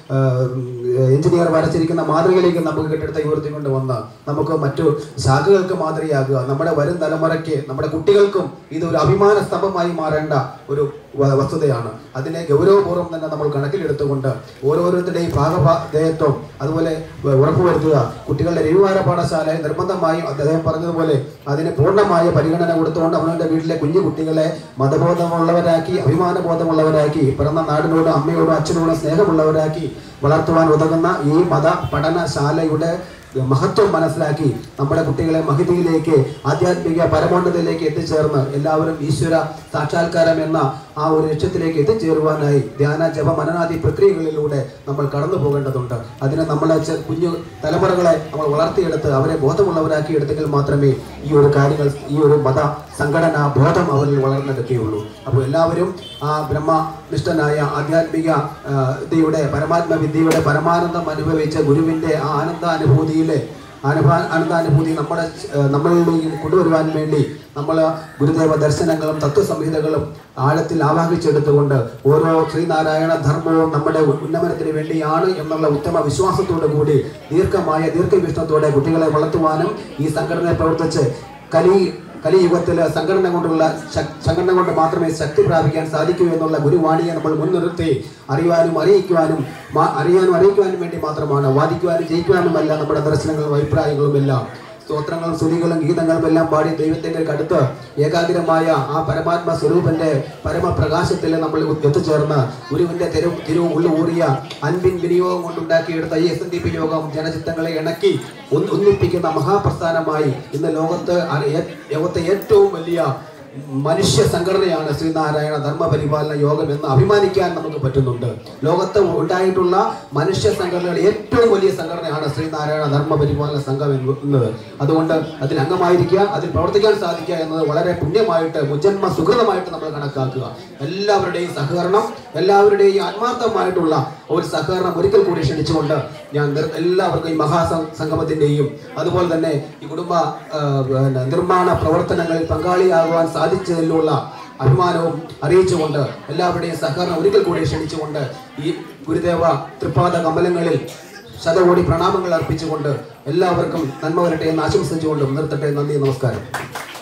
ആ, എഞ്ചിനീയർ വരച്ചിരിക്കുന്ന മാതൃകയിലേക്ക് നമുക്ക് കെട്ടിടത്തെ ഉയർത്തിക്കൊണ്ട് വന്ന് നമുക്ക് മറ്റു ശാഖകൾക്ക് മാതൃകയാകുക നമ്മുടെ വരും തലമുറയ്ക്ക് നമ്മുടെ കുട്ടികൾക്കും ഇത് ഒരു അഭിമാന സ്തംഭമായി മാറേണ്ട ഒരു വ- വസ്തുതയാണ് അതിനെ ഗൗരവപൂർവ്വം തന്നെ നമ്മൾ കണക്കിലെടുത്തുകൊണ്ട് ഓരോരുത്തരുടെയും ഭാഗധേയത്വം അതുപോലെ വ- ഉറപ്പുവരുത്തുക കുട്ടികളുടെ രവിവാര പാഠശാല നിർബന്ധമായും അദ്ദേഹം പറഞ്ഞതുപോലെ അതിന് പൂർണ്ണമായ പരിഗണന കൊടുത്തുകൊണ്ട് അവനവൻ്റെ വീട്ടിലെ കുഞ്ഞു കുട്ടികളെ മതബോധമുള്ളവരാക്കി അഭിമാനബോധമുള്ളവരാക്കി പിറന്ന നാടിനോടും അമ്മയോടും അച്ഛനോടും സ്നേഹമുള്ളവരാക്കി വളർത്തുവാൻ ഉതകുന്ന ഈ മത പഠനശാലയുടെ മഹത്വം മനസ്സിലാക്കി നമ്മുടെ കുട്ടികളെ മഹിതിയിലേക്ക് ആധ്യാത്മിക പരമോന്നതയിലേക്ക് എത്തിച്ചേർന്ന് എല്ലാവരും ഈശ്വര സാക്ഷാത്കാരം എന്ന ആ ഒരു ലക്ഷ്യത്തിലേക്ക് എത്തിച്ചേരുവാനായി ധ്യാന ജപ മനനാദി പ്രക്രിയകളിലൂടെ നമ്മൾ കടന്നു പോകേണ്ടതുണ്ട് അതിന് നമ്മളെ ചെ- കുഞ്ഞു തലമുറകളെ നമ്മൾ വളർത്തിയെടുത്ത് അവരെ ബോധമുള്ളവരാക്കി എടുത്തെങ്കിൽ മാത്രമേ ഈ ഒരു കാര്യങ്ങൾ ഈ ഒരു മത സംഘടന ബോധം അവരിൽ വളർന്നെടുക്കുകയുള്ളൂ അപ്പോൾ എല്ലാവരും ആ ബ്രഹ്മനിഷ്ഠനായ ആധ്യാത്മിക ആ, വിദ്യയുടെ പരമാത്മ വിദ്യയുടെ പരമാനന്ദം അനുഭവിച്ച ഗുരുവിൻ്റെ ആ ആനന്ദാനുഭൂതിയിലെ അനുഭവ ആനന്ദാനുഭൂതി നമ്മുടെ ഏഹ്, നമ്മളിലേക്ക് കൊണ്ടുവരുവാൻ വേണ്ടി നമ്മൾ ഗുരുദേവ ദർശനങ്ങളും തത്വസംഹിതകളും ആഴത്തിൽ ആവാഹിച്ചെടുത്തുകൊണ്ട് ഓരോ ശ്രീനാരായണ ധർമ്മവും നമ്മുടെ ഉന്നമനത്തിന് വേണ്ടിയാണ് എന്നുള്ള ഉത്തമ വിശ്വാസത്തോടു കൂടി ദീർഘമായ ദീർഘവീക്ഷണത്തോടെ കുട്ടികളെ വളർത്തുവാനും ഈ സംഘടനയെ പ്രവർത്തിച്ച് കലി കലിയുഗത്തിൽ സംഘടന കൊണ്ടുള്ള ശക്- സംഘടന കൊണ്ട് മാത്രമേ ശക്തി പ്രാപിക്കാൻ സാധിക്കൂ എന്നുള്ള ഗുരുവാണിയെ നമ്മൾ മുൻനിർത്തി അറിയുവാനും അറിയിക്കുവാനും മാ- അറിയാനും അറിയിക്കുവാനും വേണ്ടി മാത്രമാണ് വാദിക്കുവാനും ജയിക്കുവാനുമല്ല നമ്മുടെ ദർശനങ്ങളും അഭിപ്രായങ്ങളും എല്ലാം സ്തോത്രങ്ങളും സ്തുതികളും ഗീതങ്ങളും എല്ലാം പാടി ദൈവത്തിൻ്റെ അടുത്ത് ഏകാഗ്രമായ ആ പരമാത്മ സ്വരൂപന്റെ പരമപ്രകാശത്തിൽ നമ്മൾ എത്തിച്ചേർന്ന് ഗുരുവിന്റെ തെരു തിരുവും ഉള്ളുകൂറിയ അൻപിൻ വിനിയോഗം കൊണ്ടുണ്ടാക്കിയെടുത്ത ഈ എസ് എൻ ഡി പി യോഗം ജനചിത്തങ്ങളെ ഇണക്കി ഒന്ന് ഒന്നിപ്പിക്കുന്ന മഹാപ്രസ്ഥാനമായി ഇന്ന് ലോകത്ത് അറി- ഏ- ലോകത്തെ ഏറ്റവും വലിയ മനുഷ്യ സംഘടനയാണ് ശ്രീനാരായണ ധർമ്മപരിപാലന യോഗം എന്ന് അഭിമാനിക്കാൻ നമുക്ക് പറ്റുന്നുണ്ട് ലോകത്ത് ഉണ്ടായിട്ടുള്ള മനുഷ്യ സംഘടനയുടെ ഏറ്റവും വലിയ സംഘടനയാണ് ശ്രീനാരായണ ധർമ്മപരിപാലന സംഘം എന്ന് എന്നത് അതുകൊണ്ട് അതിൽ അംഗമായിരിക്കുക അതിൽ പ്രവർത്തിക്കാൻ സാധിക്കുക എന്നത് വളരെ പുണ്യമായിട്ട് മുജന്മ സുഹൃതമായിട്ട് നമ്മൾ കണക്കാക്കുക എല്ലാവരുടെയും സഹകരണം എല്ലാവരുടെയും ആത്മാർത്ഥമായിട്ടുള്ള ഒരു സഹകരണം ഒരിക്കൽ കൂടി ക്ഷണിച്ചുകൊണ്ട് ഞാൻ നിർ- എല്ലാവർക്കും ഈ മഹാസംഗമത്തിന്റെയും അതുപോലെ തന്നെ ഈ കുടുംബ ആ, പിന്നെ നിർമ്മാണ പ്രവർത്തനങ്ങളിൽ പങ്കാളിയാകുവാൻ സാധിച്ചതിലുള്ള അഭിമാനവും അറിയിച്ചുകൊണ്ട് എല്ലാവരുടെയും സഹകരണം ഒരിക്കൽ കൂടി ക്ഷണിച്ചുകൊണ്ട് ഈ ഗുരുദേവ തൃപ്പാദ കമലങ്ങളിൽ ശതകോടി പ്രണാമങ്ങൾ അർപ്പിച്ചുകൊണ്ട് എല്ലാവർക്കും നന്മ വരട്ടെ എന്ന് ആശംസിച്ചുകൊണ്ടും നിർത്തട്ടെ നന്ദി നമസ്കാരം